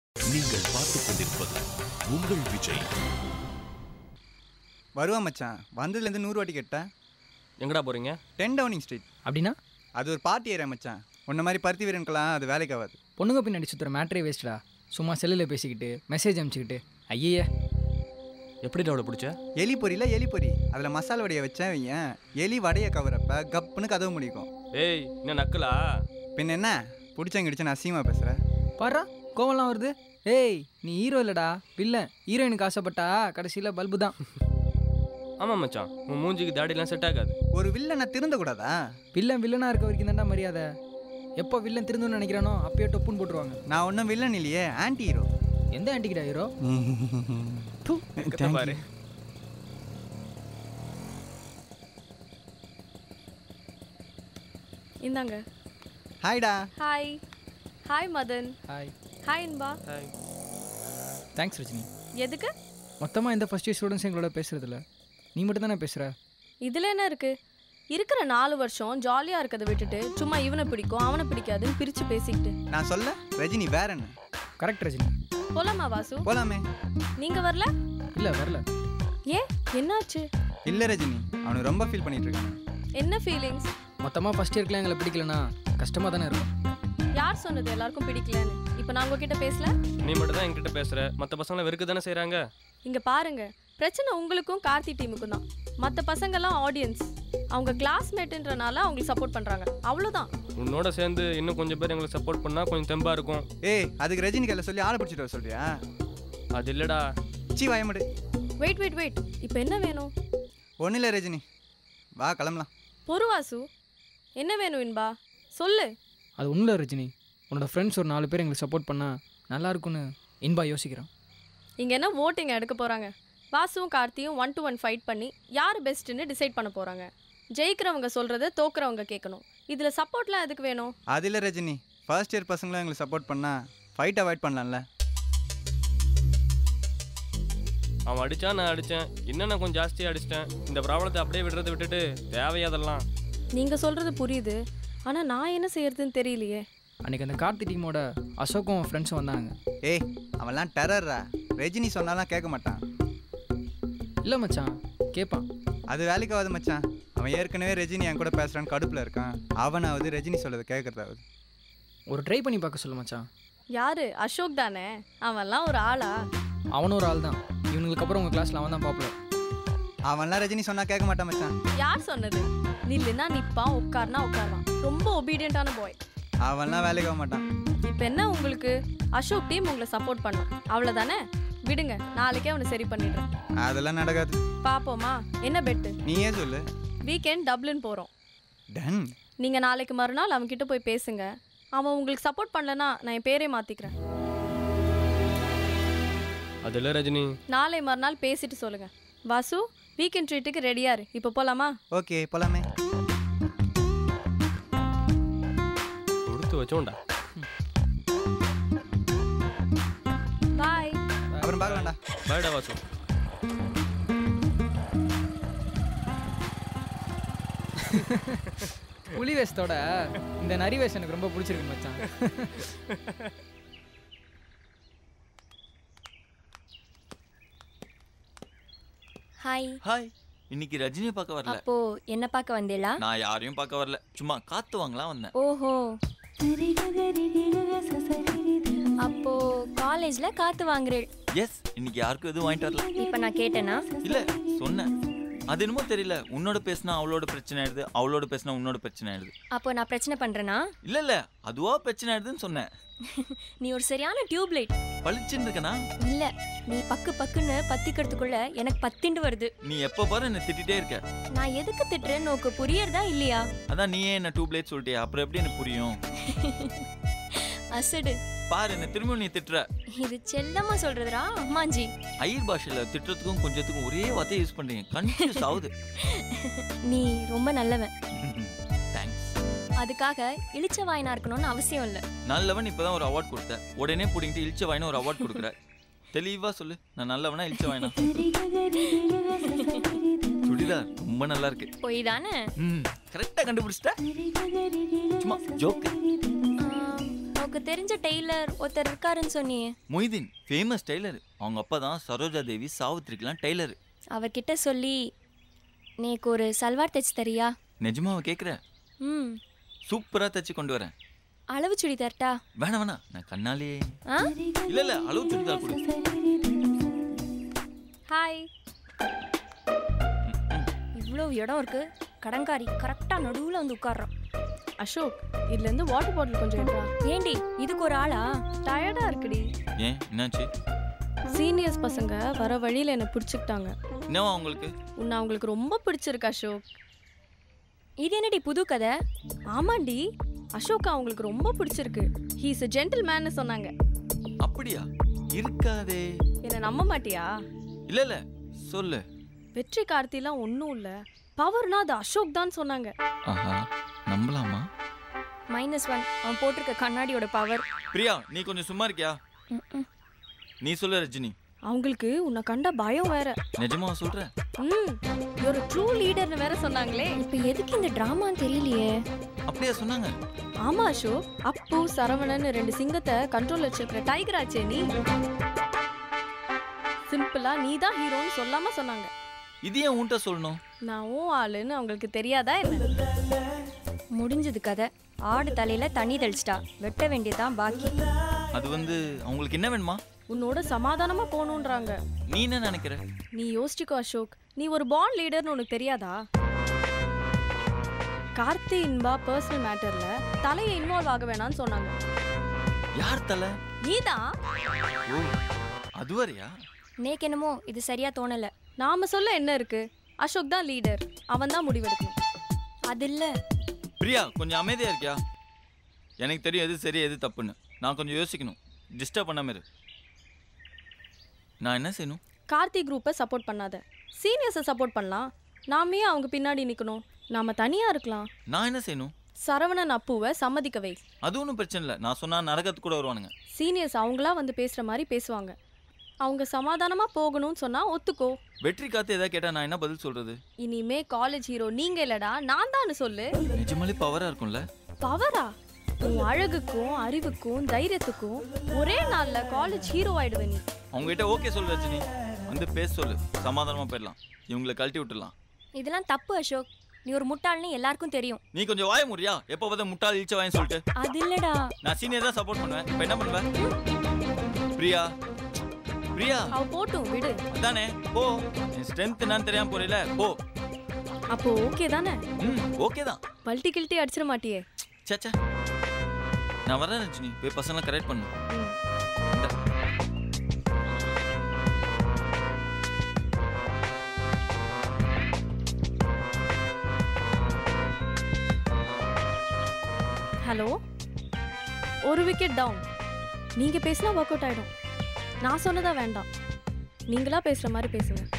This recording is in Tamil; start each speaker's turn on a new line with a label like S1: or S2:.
S1: நீங்கள் பார்த்துக் கொண்டிருப்பது உங்கள் விஜய்
S2: வருவா மச்சான் வந்ததுலேருந்து நூறு வாட்டி கேட்டேன்
S3: எங்கடா போறீங்க
S2: டென் டவுனிங் ஸ்ட்ரீட்
S4: அப்படின்னா
S2: அது ஒரு பார்ட்டி ஏரியா மச்சான் உன்ன மாதிரி பருத்தி வீரனுக்கெல்லாம் அது வேலைக்கு ஆகாது
S4: பொண்ணுங்க பின்னாடி சுற்றுற மேட்ரே வேஸ்ட்டா சும்மா செல்லில் பேசிக்கிட்டு மெசேஜ் அனுப்பிச்சிக்கிட்டு ஐயே
S3: எப்படி அவளை பிடிச்ச
S2: எலி பொரியில எலி பொரி அதில் மசாலா வடையை வச்சேன் வையேன் எலி வடையை கவரப்ப கப்புன்னு கதவு முடிக்கும்
S3: ஏய் என்ன நக்கலா
S2: பின்ன என்ன பிடிச்சங்க கிடிச்சு நான் அசியமாக பேசுகிறேன்
S4: பாரா கோவம்லாம் வருது ஏய் நீ ஹீரோ இல்லைடா வில்லன் ஹீரோயினுக்கு ஆசைப்பட்டா கடைசியில் பல்பு தான்
S3: ஆமா மச்சான் உன் மூஞ்சிக்கு தாடிலாம் செட் ஆகாது
S2: ஒரு வில்லனை திருந்தக்கூடாதா
S4: வில்லன் வில்லனாக இருக்க வரைக்கும் தான்டா மரியாதை எப்போ வில்லன் திருந்தணும்னு நினைக்கிறானோ அப்பயே டொப்புன்னு போட்டுருவாங்க
S2: நான் ஒன்றும் வில்லன் இல்லையே ஆன்டி ஹீரோ
S4: எந்த ஆன்டிக்கிட்டா ஹீரோ
S3: வெக்கத்தை பாரு
S5: இந்தாங்க
S2: ஹாய்டா
S5: hi hi Madan
S4: hi
S5: hi Inba
S4: thanks Rajini
S5: எதுக்கு
S4: மொத்தமாக எந்த ஃபஸ்ட் இயர் ஸ்டூடெண்ட்ஸ் எங்களோட பேசுறதில்ல நீ மட்டும் தானே பேசுகிற
S5: இதில் என்ன இருக்கு இருக்கிற நாலு வருஷம் ஜாலியாக இருக்கிறத விட்டுட்டு சும்மா இவனை பிடிக்கும் அவனை பிடிக்காதுன்னு பிரித்து பேசிக்கிட்டு
S2: நான் சொல்ல ரஜினி வேற என்ன
S4: கரெக்ட் ரஜினி
S5: போலாமா வாசு
S2: போலாமே
S5: நீங்கள் வரல
S4: இல்லை வரல
S5: ஏன் என்னாச்சு
S2: இல்லை ரஜினி அவனுக்கு ரொம்ப ஃபீல் பண்ணிட்டு இருக்கான்
S5: என்ன ஃபீலிங்ஸ்
S4: மொத்தமாக ஃபஸ்ட் இயர்க்குலாம் எங்களை பிடிக்கலனா கஷ்டமாக தானே இருக்கும்
S5: யார் சொன்னது எல்லாருக்கும் பிடிக்கலன்னு இப்போ நான் உங்ககிட்ட பேசல
S3: நீ மட்டும் தான் என்கிட்ட பேசுற மற்ற பசங்களை வெறுக்க தானே செய்றாங்க
S5: இங்கே பாருங்க பிரச்சனை உங்களுக்கும் கார்த்தி டீமுக்கும் தான் மற்ற பசங்கெல்லாம் ஆடியன்ஸ் அவங்க கிளாஸ்மேட்டுன்றனால அவங்களுக்கு சப்போர்ட் பண்ணுறாங்க அவ்வளோதான்
S3: உன்னோட சேர்ந்து இன்னும் கொஞ்சம் பேர் எங்களுக்கு சப்போர்ட் பண்ணா கொஞ்சம் தெம்பா இருக்கும்
S2: ஏய் அதுக்கு ரஜினி கையில் சொல்லி ஆளை பிடிச்சிட்டு வர சொல்றியா
S3: அது இல்லடா
S2: சி வாயமுடு
S5: வெயிட் வெயிட் வெயிட் இப்போ என்ன வேணும்
S2: ஒன்றும் இல்லை ரஜினி வா கிளம்பலாம்
S5: பொறுவாசு என்ன வேணும் இன்பா சொல்லு
S4: அது ஒன்றும் இல்லை ரஜினி உன்னோட ஃப்ரெண்ட்ஸ் ஒரு நாலு பேர் எங்களுக்கு சப்போர்ட் பண்ணால் நல்லா இருக்கும்னு இன்பா யோசிக்கிறேன்
S5: இங்கே என்ன ஓட்டிங் எடுக்க போகிறாங்க வாசுவும் கார்த்தியும் ஒன் டு ஒன் ஃபைட் பண்ணி யார் பெஸ்ட்டுன்னு டிசைட் பண்ண போகிறாங்க ஜெயிக்கிறவங்க சொல்கிறத தோக்குறவங்க கேட்கணும் இதில் சப்போர்ட்லாம் எதுக்கு வேணும்
S2: அது இல்லை ரஜினி ஃபர்ஸ்ட் இயர் பசங்களும் எங்களுக்கு சப்போர்ட் பண்ணா ஃபைட் அவாய்ட் பண்ணலாம்ல
S3: அவன் அடிச்சான் நான் அடிச்சேன் இன்னும் நான் கொஞ்சம் ஜாஸ்தியாக அடிச்சிட்டேன் இந்த ப்ராப்ளத்தை அப்படியே விடுறதை விட்டுட்டு தேவையாதெல்லாம்
S5: நீங்கள் சொல்கிறது புரியுது ஆனால் நான் என்ன செய்யறதுன்னு தெரியலையே
S4: அன்றைக்கி அந்த கார்த்தி டீமோட அசோக்கும் ஃப்ரெண்ட்ஸும் வந்தாங்க
S2: ஏய் அவன்லாம் டெரர்ரா ரஜினி சொன்னாலாம் கேட்க மாட்டான்
S4: இல்லை மச்சான் கேட்பான்
S2: அது வேலைக்கு ஆகுது மச்சான் அவன் ஏற்கனவே ரஜினி என் கூட பேசுகிறான்னு கடுப்பில் இருக்கான் அவனாவது ரஜினி சொல்லதை கேட்குறதாவது
S4: ஒரு ட்ரை பண்ணி பார்க்க சொல்லு மச்சான்
S5: யாரு அசோக் தானே அவன்லாம் ஒரு ஆளா
S4: அவனும் ஒரு ஆள் தான் இவனுங்களுக்கு அப்புறம் உங்கள் கிளாஸில் அவன் தான் பாப்புலர்
S2: அவன்லாம் ரஜினி சொன்னால் கேட்க மாட்டான் மச்சான்
S5: யார் சொன்னது நில்லுனா நிற்பான் உட்காருனா உட்காருவான் ரொம்ப ஒபீடியண்ட்டான பாய்
S2: அவன்லாம் வேலைக்கு ஆக மாட்டான்
S5: இப்போ என்ன உங்களுக்கு அசோக் டீம் உங்களை சப்போர்ட் பண்ணும் அவ்வளோதானே விடுங்க நாளைக்கே அவனை சரி பண்ணிடுறேன்
S2: அதெல்லாம் நடக்காது
S5: பாப்போமா என்ன பெட்டு
S2: நீயே சொல்லு
S5: வீக்கெண்ட் டப்ளின் போகிறோம்
S2: டன்
S5: நீங்கள் நாளைக்கு மறுநாள் அவன்கிட்ட போய் பேசுங்க அவன் உங்களுக்கு சப்போர்ட் பண்ணலனா நான் என் பேரே மாற்றிக்கிறேன்
S3: அது இல்லை ரஜினி
S5: நாளை மறுநாள் பேசிட்டு சொல்லுங்கள் வாசு வீக்கெண்ட் ட்ரீட்டுக்கு ரெடியா இரு இப்போ போகலாமா
S2: ஓகே போலாமே
S3: கொடுத்து வச்சோண்டா
S5: பாய்
S2: அப்புறம் பார்க்கலாம்டா
S3: பாய்டா வாசு
S4: புலி வேஷத்தோட இந்த நரி வேஷம் எனக்கு ரொம்ப பிடிச்சிருக்கு மச்சான்
S6: ஹாய்
S7: ஹாய் இன்னைக்கு ரஜினியை பார்க்க வரல
S6: அப்போ என்ன பார்க்க வந்தேளா
S7: நான் யாரையும் பார்க்க வரல சும்மா காத்து வாங்கலாம் வந்தேன்
S6: ஓஹோ அப்போ காலேஜ்ல காத்து வாங்குறேள்
S7: எஸ் இன்னைக்கு யாருக்கும் எதுவும் வாங்கிட்டு வரல
S6: இப்ப நான் கேட்டேனா
S7: இல்ல சொன்னேன் அது என்னமோ தெரியல உன்னோட பேசினா அவளோட பிரச்சனை ஆயிடுது அவளோட பேசினா உன்னோட பிரச்சனை ஆயிடுது
S6: அப்போ நான் பிரச்சனை பண்றேனா
S7: இல்ல இல்ல அதுவா பிரச்சனை ஆயிடுதுன்னு சொன்னேன்
S6: நீ ஒரு சரியான டியூப் லைட்
S7: பளிச்சுன்னு இருக்கனா
S6: இல்ல நீ பக்கு பக்குன்னு பத்திக்கிறதுக்குள்ள எனக்கு பத்திண்டு வருது
S7: நீ எப்ப பாரு என்ன திட்டிட்டே இருக்க
S6: நான் எதுக்கு திட்டுறேன்னு உனக்கு புரியறதா இல்லையா
S7: அதான் நீயே என்ன டூ பிளேட் சொல்லிட்டியா அப்புறம் எப்படி எனக்கு புரியும்
S6: அசடு
S7: பாரு என்ன திரும்ப நீ திட்டுற
S6: இது செல்லமா சொல்றதுடா அம்மாஞ்சி
S7: ஐயர் பாஷையில திட்டுறதுக்கும் கொஞ்சத்துக்கும் ஒரே வார்த்தையை யூஸ் பண்றீங்க கன்ஃபியூஸ் ஆகுது
S6: நீ ரொம்ப நல்லவன்
S7: தேங்க்ஸ்
S6: அதுக்காக இளிச்ச வாயினா இருக்கணும்னு அவசியம் இல்லை
S7: நல்லவன் இப்பதான் ஒரு அவார்ட் கொடுத்த உடனே பிடிங்கிட்டு இழிச்ச வாயினா ஒரு அவார்ட் கொடுக்குற தெளிவா சொல்லு நான் நல்லவனா இழிச்ச வாயினா சுடிதார் ரொம்ப நல்லா இருக்கு
S6: பொய் தானே
S7: ம் கரெக்டா கண்டுபிடிச்சிட்ட சும்மா ஜோக்கு
S6: உனக்கு தெரிஞ்ச டெய்லர் ஒருத்தர் இருக்காருன்னு சொன்னியே
S7: மொய்தீன் ஃபேமஸ் டெய்லர் அவங்க அப்பா தான் சரோஜா தேவி சாவித்திரிக்கெலாம் டெய்லர்
S6: அவர்கிட்ட சொல்லி நேக்கு ஒரு சல்வார் தைச்சு தரியா
S7: நிஜமாவை கேட்குற
S6: ம்
S7: சூப்பராக தச்சு கொண்டு வரேன்
S6: அளவு சுடி தரட்டா
S7: வேணாம் வேணாம் நான் கண்ணாலே
S6: ஆ
S7: இல்லை இல்லை அளவு சுடிதார் கொடு
S5: ஹாய்
S6: இவ்வளோ இடம் இருக்கு கடங்காரி கரெக்டாக நடுவில் வந்து உட்கார்றான்
S5: அசோக் இதுலேருந்து வாட்டர் பாட்டில் கொஞ்சம் எடுறா
S6: ஏண்டி இதுக்கு ஒரு ஆளா
S5: டயர்டாக இருக்குடி
S7: ஏன் என்னாச்சு
S5: சீனியர்ஸ் பசங்க வர வழியில் என்னை பிடிச்சிக்கிட்டாங்க
S7: என்னவா உங்களுக்கு
S5: உன்னை அவங்களுக்கு ரொம்ப பிடிச்சிருக்கு அசோக்
S6: இது என்னடி புது கதை
S5: ஆமாண்டி அசோக் அவங்களுக்கு ரொம்ப பிடிச்சிருக்கு ஹீஸ் a gentleman சொன்னாங்க
S7: அப்படியா இருக்காதே
S5: என்னை நம்ப மாட்டியா
S7: இல்லை இல்லை சொல்லு
S5: வெற்றி கார்த்திலாம் ஒன்றும் இல்லை பவர்னா அது அசோக் தான் சொன்னாங்க
S7: ஆஹா நம்பலாமா
S6: மைனஸ் ஒன் அவன் போட்டிருக்க கண்ணாடியோட பவர்
S7: பிரியா நீ கொஞ்சம் சும்மா இருக்கியா நீ சொல்லு ரஜினி
S5: அவங்களுக்கு உன்னை கண்ட பயம் வேற
S7: நிஜமா சொல்ற
S5: ம் ஒரு ட்ரூ லீடர்னு வேற சொன்னாங்களே
S6: இப்போ எதுக்கு இந்த ட்ராமான்னு தெரியலையே
S7: அப்படியா சொன்னாங்க
S5: ஆமா அசோக் அப்பு சரவணன் ரெண்டு சிங்கத்தை கண்ட்ரோல் வச்சிருக்கிற டைகர் ஆச்சே நீ சிம்பிளா நீ தான் ஹீரோன்னு சொல்லாம சொன்னாங்க
S7: இது ஏன் உன்கிட்ட சொல்லணும்
S5: நான் ஓ ஆளுன்னு அவங்களுக்கு தெரியாதா என்ன
S6: முடிஞ்சது கதை ஆடு தலையில தண்ணி தெளிச்சிட்டா வெட்ட வேண்டியதான் பாக்கி
S7: அது வந்து அவங்களுக்கு என்ன வேணுமா
S5: உன்னோட சமாதானமா போகணுன்றாங்க
S7: நீ என்ன நினைக்கிற
S5: நீ யோசிச்சுக்கோ அசோக் நீ ஒரு பாண்ட் லீடர்னு உனக்கு தெரியாதா கார்த்தி இன்பா பர்சனல் மேட்டர்ல தலையை இன்வால்வ் ஆக வேணாம்னு சொன்னாங்க
S7: யார் தலை
S5: நீதான்
S7: ஓ அது வரையா
S6: நேக்கு என்னமோ இது சரியா தோணல
S5: நாம சொல்ல என்ன இருக்கு அசோக் தான் லீடர் அவன் தான் முடிவெடுக்கணும்
S6: அது இல்ல
S7: பிரியா கொஞ்சம் அமைதியா இருக்கியா எனக்கு தெரியும் எது சரி எது தப்புன்னு நான் கொஞ்சம் யோசிக்கணும் டிஸ்டர்ப் பண்ணாம இரு நான் என்ன செய்யணும்
S5: கார்த்தி குரூப்பை சப்போர்ட் பண்ணாத சீனியர்ஸை சப்போர்ட் பண்ணலாம் நாமே அவங்க பின்னாடி நிற்கணும் நாம தனியா இருக்கலாம்
S7: நான் என்ன செய்யணும்
S5: சரவணன் அப்புவை சம்மதிக்க வை
S7: அது ஒன்றும் பிரச்சனை இல்லை நான் சொன்னா நடக்கிறதுக்கு கூட வருவானுங்க
S5: சீனியர்ஸ் அவங்களா வந்து பேசுற மாதிரி பேசுவாங்க அவங்க சமாதானமா போகணும்னு சொன்னா ஒத்துக்கோ
S7: வெற்றி காத்து எதாவது கேட்டா நான் என்ன பதில் சொல்றது
S5: இனிமே காலேஜ் ஹீரோ நீங்க இல்லடா நான் தான் சொல்லு
S7: நிஜமாலே பவரா இருக்கும்ல
S5: பவரா உன் அழகுக்கும் அறிவுக்கும் தைரியத்துக்கும் ஒரே நாள்ல காலேஜ் ஹீரோ ஆயிடுவ நீ
S7: அவங்ககிட்ட ஓகே சொல்லு ரஜினி வந்து பேச சொல்லு சமாதானமா போயிடலாம் இவங்களை கழட்டி விட்டுடலாம்
S6: இதெல்லாம் தப்பு அசோக் நீ ஒரு முட்டாள்னு எல்லாருக்கும் தெரியும்
S7: நீ கொஞ்சம் வாய முடியா எப்போ பார்த்த முட்டாள் இழிச்ச வாங்கி சொல்லிட்டு
S6: அது இல்லடா
S7: நான் சீனியர் தான் சப்போர்ட் பண்ணுவேன் இப்போ என்ன பண்ணுவேன் பிரியா பிரியா
S5: அவ போட்டும் விடு
S7: அதானே போ என் ஸ்ட்ரென்த் என்னன்னு தெரியாம போறீல போ
S5: அப்போ ஓகே தானே
S7: ம் ஓகே தான்
S5: பல்ட்டி கில்ட்டி அடிச்சிட மாட்டியே
S7: சேச்சா நான் வரேன் ரஜினி போய் பசங்களை கரெக்ட் பண்ணு
S5: ம்.
S7: இந்தா.
S5: ஹலோ ஒரு விக்கெட் டவுன் நீங்க பேசினா ஒர்க் அவுட் ஆயிடும் நான் சொன்னதா வேண்டாம் நீங்களா பேசுற மாதிரி பேசுங்க